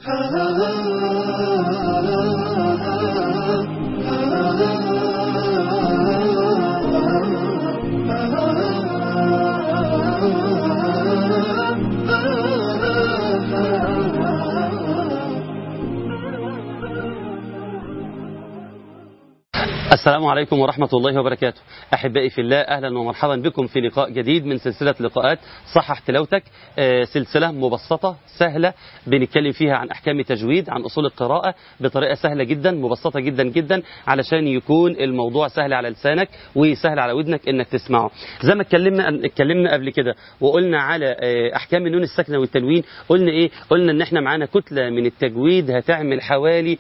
السلام عليكم ورحمة الله وبركاته أحبائي في الله أهلا ومرحبا بكم في لقاء جديد من سلسلة لقاءات صحح تلاوتك آه، سلسلة مبسطة سهلة بنتكلم فيها عن أحكام التجويد عن أصول القراءة بطريقة سهلة جدا مبسطة جدا جدا علشان يكون الموضوع سهل على لسانك وسهل على ودنك إنك تسمعه زي ما اتكلمنا اتكلمنا قبل كده وقلنا على آه، أحكام النون الساكنة والتنوين قلنا إيه قلنا إن إحنا معانا كتلة من التجويد هتعمل حوالي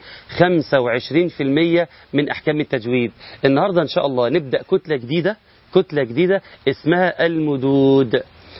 25% من أحكام التجويد النهاردة إن شاء الله نبدأ كتلة جديدة كتلة جديدة اسمها المدود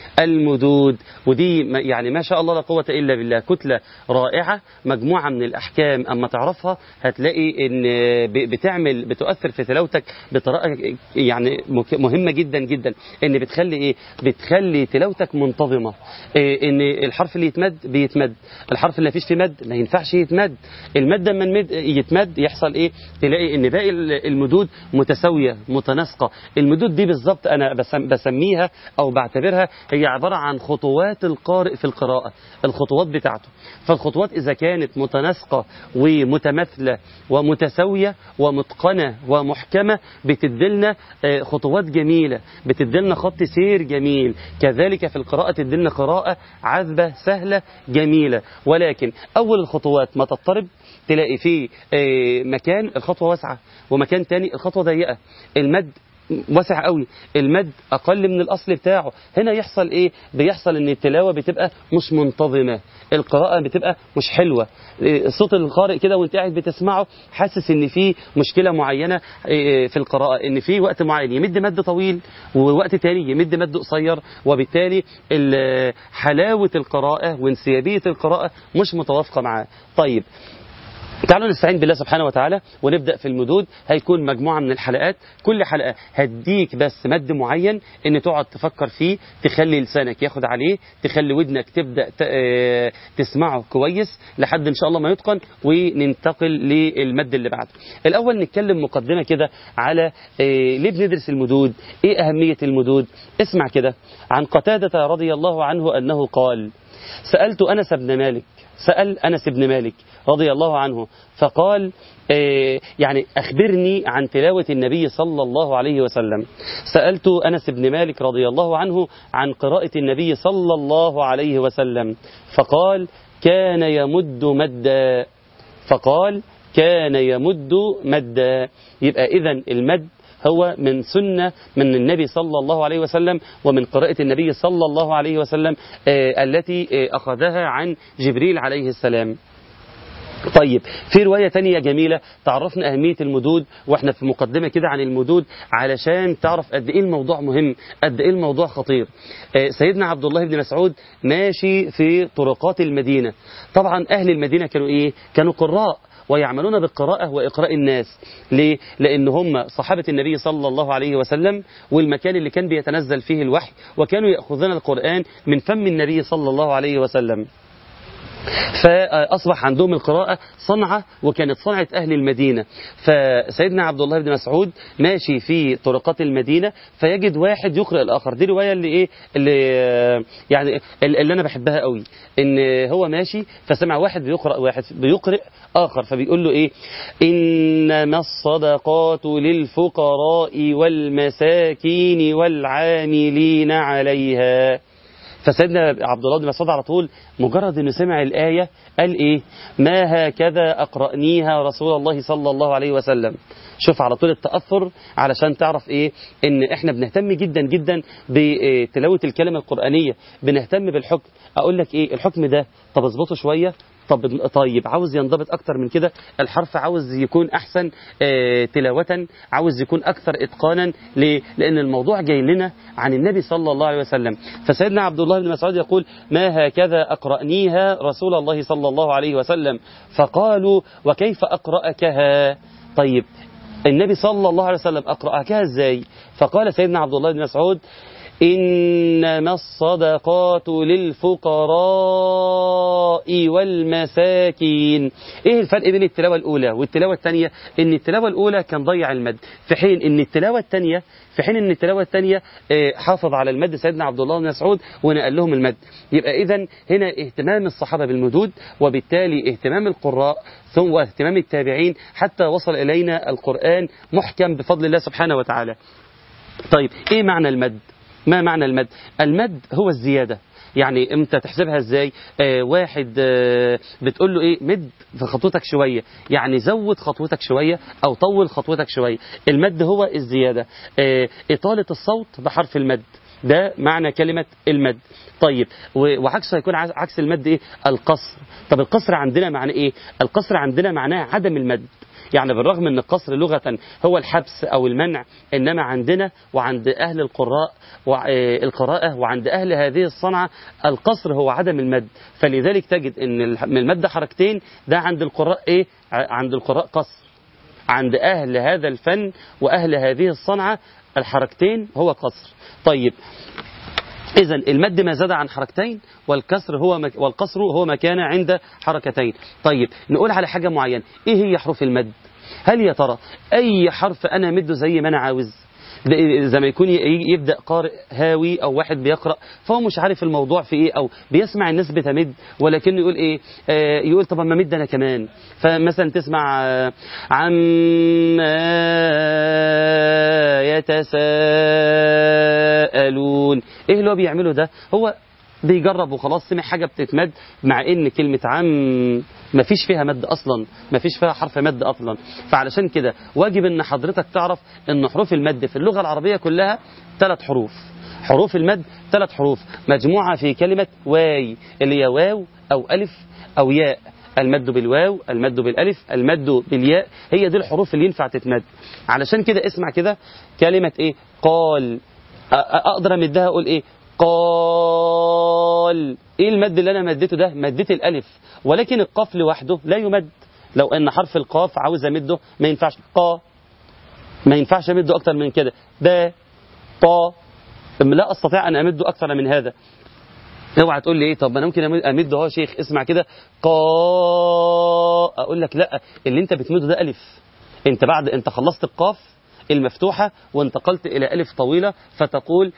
المدود ودي ما- يعني ما شاء الله لا قوة إلا بالله كتلة رائعة مجموعة من الأحكام أما تعرفها هتلاقي إن ب- بتعمل بتؤثر في تلاوتك بطريقة يعني مك- مهمة جدا جدا إن بتخلي إيه بتخلي تلاوتك منتظمة إيه إن الحرف اللي يتمد بيتمد الحرف اللي مفيش فيه مد ما ينفعش يتمد المد لما المد يتمد يحصل إيه تلاقي إن باقي المدود متساوية متناسقة المدود دي بالظبط أنا بسم- بسميها أو بعتبرها هي عبارة عن خطوات القارئ في القراءة الخطوات بتاعته فالخطوات إذا كانت متناسقة ومتماثلة ومتساوية ومتقنة ومحكمة بتدلنا آه، خطوات جميلة بتدلنا خط سير جميل كذلك في القراءة تدلنا قراءة عذبة سهلة جميلة ولكن أول الخطوات ما تضطرب تلاقي فيه آه، مكان الخطوة واسعة ومكان تاني الخطوة ضيقة المد واسع قوي المد اقل من الاصل بتاعه هنا يحصل ايه بيحصل ان التلاوه بتبقى مش منتظمه القراءه بتبقى مش حلوه إيه، صوت القارئ كده وانت قاعد بتسمعه حاسس ان في مشكله معينه إيه، في القراءه ان في وقت معين يمد مد طويل ووقت تاني يمد مد قصير وبالتالي ال- حلاوه القراءه وانسيابيه القراءه مش متوافقه معاه طيب تعالوا نستعين بالله سبحانه وتعالى ونبدأ في المدود هيكون مجموعة من الحلقات كل حلقة هديك بس مد معين ان تقعد تفكر فيه تخلي لسانك ياخد عليه تخلي ودنك تبدأ ت- آه، تسمعه كويس لحد ان شاء الله ما يتقن وننتقل للمد اللي بعده الاول نتكلم مقدمة كده على آه، ليه بندرس المدود ايه اهمية المدود اسمع كده عن قتادة رضي الله عنه انه قال سألت أنس بن مالك سأل أنس بن مالك رضي الله عنه فقال آه، يعني أخبرني عن تلاوة النبي صلى الله عليه وسلم سألت أنس بن مالك رضي الله عنه عن قراءة النبي صلى الله عليه وسلم فقال كان يمد مدا فقال كان يمد مدا يبقى إذا المد هو من سنة من النبي صلى الله عليه وسلم ومن قراءة النبي صلى الله عليه وسلم آه، التي آه، أخذها عن جبريل عليه السلام طيب في رواية تانية جميلة تعرفنا أهمية المدود وإحنا في مقدمة كده عن المدود علشان تعرف قد إيه الموضوع مهم قد إيه الموضوع خطير آه، سيدنا عبد الله بن مسعود ماشي في طرقات المدينة طبعا أهل المدينة كانوا إيه كانوا قراء ويعملون بالقراءة وإقراء الناس ليه؟ لأن هم صحابة النبي صلى الله عليه وسلم والمكان اللي كان بيتنزل فيه الوحي وكانوا يأخذون القرآن من فم النبي صلى الله عليه وسلم فأصبح عندهم القراءة صنعة وكانت صنعة أهل المدينة فسيدنا عبد الله بن مسعود ماشي في طرقات المدينة فيجد واحد يقرأ الآخر دي رواية اللي إيه اللي يعني اللي أنا بحبها قوي إن هو ماشي فسمع واحد بيقرأ واحد بيقرأ آخر فبيقول له إيه إنما الصدقات للفقراء والمساكين والعاملين عليها فسيدنا عبد الله بن مسعود على طول مجرد انه سمع الايه قال ايه ما هكذا اقرانيها رسول الله صلى الله عليه وسلم شوف على طول التاثر علشان تعرف ايه ان احنا بنهتم جدا جدا بتلاوه الكلمه القرانيه بنهتم بالحكم اقول لك ايه الحكم ده طب اظبطه شويه طب طيب عاوز ينضبط اكتر من كده الحرف عاوز يكون احسن آه، تلاوة عاوز يكون اكثر اتقانا ليه؟ لان الموضوع جاي لنا عن النبي صلى الله عليه وسلم فسيدنا عبد الله بن مسعود يقول ما هكذا اقرأنيها رسول الله صلى الله عليه وسلم فقالوا وكيف اقرأكها طيب النبي صلى الله عليه وسلم اقرأكها ازاي فقال سيدنا عبد الله بن مسعود إنما الصدقات للفقراء والمساكين إيه الفرق بين التلاوة الأولى والتلاوة الثانية إن التلاوة الأولى كان ضيع المد في حين إن التلاوة الثانية في حين إن التلاوة الثانية آه، حافظ على المد سيدنا عبد الله بن مسعود ونقل لهم المد يبقى إذا هنا اهتمام الصحابة بالمدود وبالتالي اهتمام القراء ثم واهتمام التابعين حتى وصل إلينا القرآن محكم بفضل الله سبحانه وتعالى طيب ايه معنى المد ما معنى المد المد هو الزيادة يعني امتى تحسبها ازاي آه واحد آه بتقول له ايه مد في خطوتك شوية يعني زود خطوتك شوية او طول خطوتك شوية المد هو الزيادة آه اطالة الصوت بحرف المد ده معنى كلمة المد طيب و- وعكسه هيكون عكس عكس المد ايه القصر طب القصر عندنا معناه ايه القصر عندنا معناه عدم المد يعني بالرغم ان القصر لغة هو الحبس او المنع انما عندنا وعند اهل القراء والقراءة وعند اهل هذه الصنعة القصر هو عدم المد فلذلك تجد ان الح- من المد حركتين ده عند القراء ايه ع- عند القراء قصر عند أهل هذا الفن وأهل هذه الصنعة الحركتين هو قصر طيب إذا المد ما زاد عن حركتين والكسر هو مك والقصر هو ما كان عند حركتين طيب نقول على حاجة معينة إيه هي حروف المد هل يا ترى أي حرف أنا مده زي ما أنا عاوز ده زي ما يكون ي- يبدا قارئ هاوي او واحد بيقرا فهو مش عارف الموضوع في ايه او بيسمع الناس بتمد ولكنه يقول ايه آه يقول طب ما مد انا كمان فمثلا تسمع آه عما يتساءلون ايه اللي هو بيعمله ده هو بيجرب وخلاص سمع حاجة بتتمد مع ان كلمة عم ما فيش فيها مد اصلا ما فيش فيها حرف مد اصلا فعلشان كده واجب ان حضرتك تعرف ان حروف المد في اللغة العربية كلها ثلاث حروف حروف المد ثلاث حروف مجموعة في كلمة واي اللي هي واو او الف او ياء المد بالواو المد بالالف المد بالياء هي دي الحروف اللي ينفع تتمد علشان كده اسمع كده كلمة ايه قال أ- أ- اقدر امدها اقول ايه قال ايه المد اللي انا مديته ده مديت الالف ولكن القاف لوحده لا يمد لو ان حرف القاف عاوز امده ما ينفعش قا ما ينفعش امده اكتر من كده با طا لا استطيع ان امده اكتر من هذا اوعى تقول لي ايه طب ما انا ممكن امد اهو يا شيخ اسمع كده قا اقول لك لا اللي انت بتمده ده الف انت بعد انت خلصت القاف المفتوحة وانتقلت إلى ألف طويلة فتقول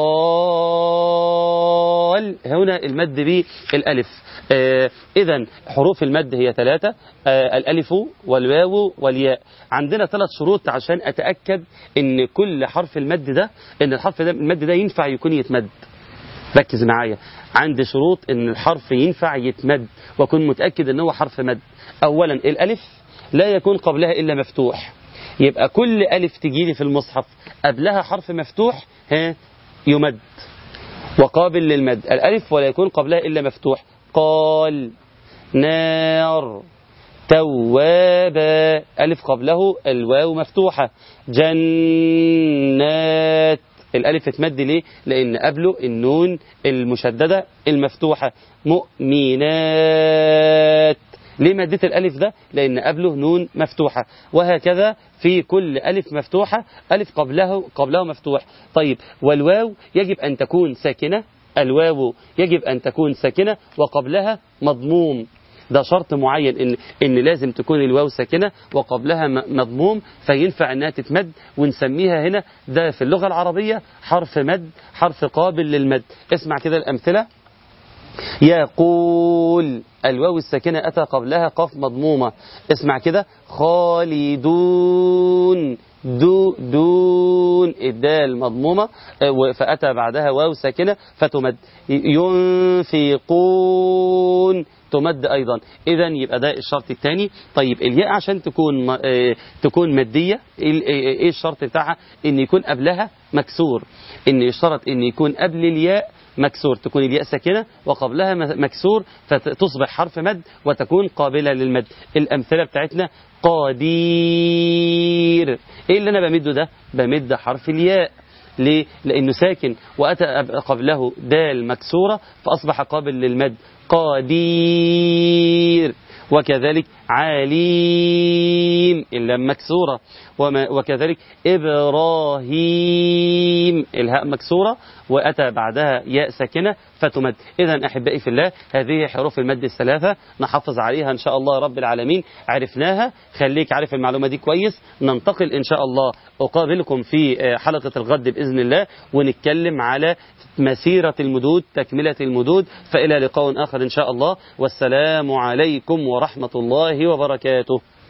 قال هنا المد بالألف آه إذا حروف المد هي ثلاثة آه الألف والواو والياء عندنا ثلاث شروط عشان أتأكد إن كل حرف المد ده إن الحرف ده المد ده ينفع يكون يتمد ركز معايا عندي شروط ان الحرف ينفع يتمد واكون متاكد ان هو حرف مد اولا الالف لا يكون قبلها الا مفتوح يبقى كل الف تجي لي في المصحف قبلها حرف مفتوح ها يمد وقابل للمد الالف ولا يكون قبلها الا مفتوح قال نار توابا ألف قبله الواو مفتوحة جنات الألف اتمد ليه؟ لأن قبله النون المشددة المفتوحة مؤمنات ليه مديت الألف ده؟ لأن قبله نون مفتوحة وهكذا في كل ألف مفتوحة ألف قبله قبله مفتوح طيب والواو يجب أن تكون ساكنة الواو يجب أن تكون ساكنة وقبلها مضموم ده شرط معين ان ان لازم تكون الواو ساكنه وقبلها م- مضموم فينفع انها تتمد ونسميها هنا ده في اللغه العربيه حرف مد حرف قابل للمد اسمع كده الامثله يقول الواو الساكنة أتى قبلها قاف مضمومة اسمع كده خالدون دو دون الدال مضمومة آه، فأتى بعدها واو ساكنة فتمد ينفقون تمد أيضا إذا يبقى ده الشرط الثاني طيب الياء عشان تكون م- آه، تكون مادية إيه إيه الشرط بتاعها إن يكون قبلها مكسور إن يشترط إن يكون قبل الياء مكسور تكون الياء ساكنة وقبلها م- مكسور فتصبح حرف مد وتكون قابلة للمد الأمثلة بتاعتنا قدير إيه اللي أنا بمده ده بمد حرف الياء ليه؟ لأنه ساكن وأتى أب- قبله دال مكسورة فأصبح قابل للمد قدير وكذلك عليم اللام مكسورة وما وكذلك إبراهيم الهاء مكسورة وأتى بعدها ياء ساكنة فتمد إذا أحبائي في الله هذه حروف المد الثلاثة نحافظ عليها إن شاء الله رب العالمين عرفناها خليك عارف المعلومة دي كويس ننتقل إن شاء الله أقابلكم في حلقة الغد بإذن الله ونتكلم على مسيرة المدود تكملة المدود فإلى لقاء آخر إن شاء الله والسلام عليكم ورحمة الله وبركاته